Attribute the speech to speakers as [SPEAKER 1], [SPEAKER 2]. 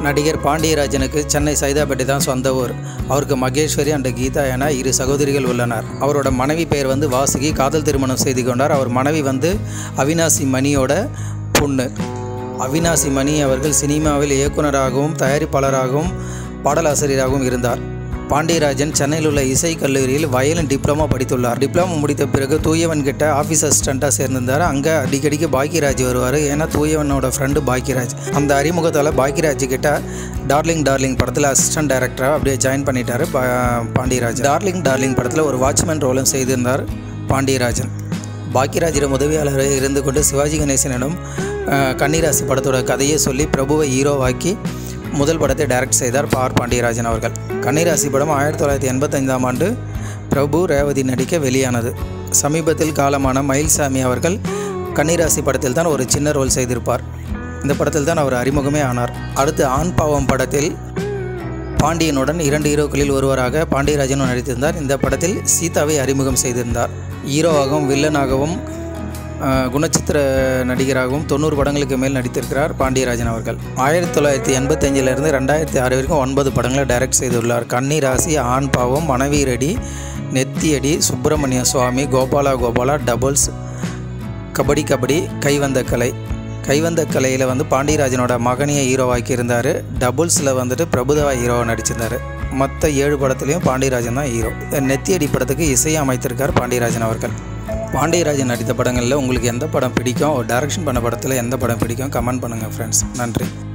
[SPEAKER 1] நடிகர் பாண்டியராஜனுக்கு சென்னை சைதாப்பேட்டை தான் சொந்த ஊர் அவருக்கு மகேஸ்வரி அண்ட் கீதா என இரு சகோதரிகள் உள்ளனர் அவரோட மனைவி பெயர் வந்து வாசுகி காதல் திருமணம் செய்து கொண்டார் அவர் மனைவி வந்து அவினாசி மணியோட பொண்ணு அவினாசி மணி அவர்கள் சினிமாவில் இயக்குனராகவும் தயாரிப்பாளராகவும் பாடலாசிரியராகவும் இருந்தார் பாண்டியராஜன் சென்னையில் உள்ள இசை கல்லூரியில் வயலின் டிப்ளமோ படித்துள்ளார் டிப்ளமோ முடித்த பிறகு தூயவன் கிட்ட ஆஃபீஸ் அசிஸ்டண்ட்டாக சேர்ந்திருந்தார் அங்கே அடிக்கடிக்கு பாக்கியராஜ் வருவார் ஏன்னா தூயவனோட ஃப்ரெண்டு பாக்கியராஜ் அந்த அறிமுகத்தால் பாக்கியராஜ் கிட்ட டார்லிங் டார்லிங் படத்தில் அசிஸ்டன்ட் டைரக்டராக அப்படியே ஜாயின் பண்ணிட்டார் பா பாண்டியராஜ் டார்லிங் டார்லிங் படத்தில் ஒரு வாட்ச்மேன் ரோலும் செய்திருந்தார் பாண்டியராஜன் பாக்கியராஜிடம் உதவியாளராக இருந்து கொண்டு சிவாஜி கணேசனிடம் அஹ், கன்னிராசி படத்தோட கதையை சொல்லி பிரபுவை ஹீரோவாக்கி முதல் படத்தை டைரக்ட் செய்தார் பார் பாண்டியராஜன் அவர்கள் கன்னிராசி படம் ஆயிரத்தி தொள்ளாயிரத்தி எண்பத்தைந்தாம் ஆண்டு பிரபு ரேவதி நடிக்க வெளியானது சமீபத்தில் காலமான மயில்சாமி அவர்கள் கன்னிராசி படத்தில் தான் ஒரு சின்ன ரோல் செய்திருப்பார் இந்த படத்தில் தான் அவர் அறிமுகமே ஆனார் அடுத்து ஆண் பாவம் படத்தில் பாண்டியனுடன் இரண்டு ஹீரோக்களில் ஒருவராக பாண்டியராஜனும் நடித்திருந்தார் இந்த படத்தில் சீதாவை அறிமுகம் செய்திருந்தார் ஹீரோவாகவும் வில்லனாகவும் அஹ், குணச்சித்திர நடிகராகவும் தொண்ணூறு படங்களுக்கு மேல் நடித்திருக்கிறார் பாண்டியராஜன் அவர்கள் ஆயிரத்தி தொள்ளாயிரத்தி எண்பத்தஞ்சிலிருந்து ரெண்டாயிரத்தி ஆறு வரைக்கும் ஒன்பது படங்களை டைரக்ட் செய்துள்ளார் கன்னி ராசி ஆண் பாவம் மனைவி ரெடி நெத்தியடி சுப்பிரமணிய சுவாமி கோபாலா கோபாலா டபுள்ஸ் கபடி கபடி கைவந்த கலை கைவந்த கலையில் வந்து பாண்டியராஜனோட மகனியை ஹீரோவாக்கி இருந்தார் டபுள்ஸில் வந்துட்டு பிரபுதேவா ஹீரோவாக நடிச்சிருந்தார் மற்ற ஏழு படத்துலையும் பாண்டியராஜன் தான் ஹீரோ நெத்தியடி படத்துக்கு இசையை அமைத்திருக்கார் பாண்டியராஜன் அவர்கள் பாண்டியராஜன் நடித்த படங்களில் உங்களுக்கு எந்த படம் பிடிக்கும் டைரக்ஷன் பண்ண படத்தில் எந்த படம் பிடிக்கும் கமெண்ட் பண்ணுங்கள் ஃப்ரெண்ட்ஸ் நன்றி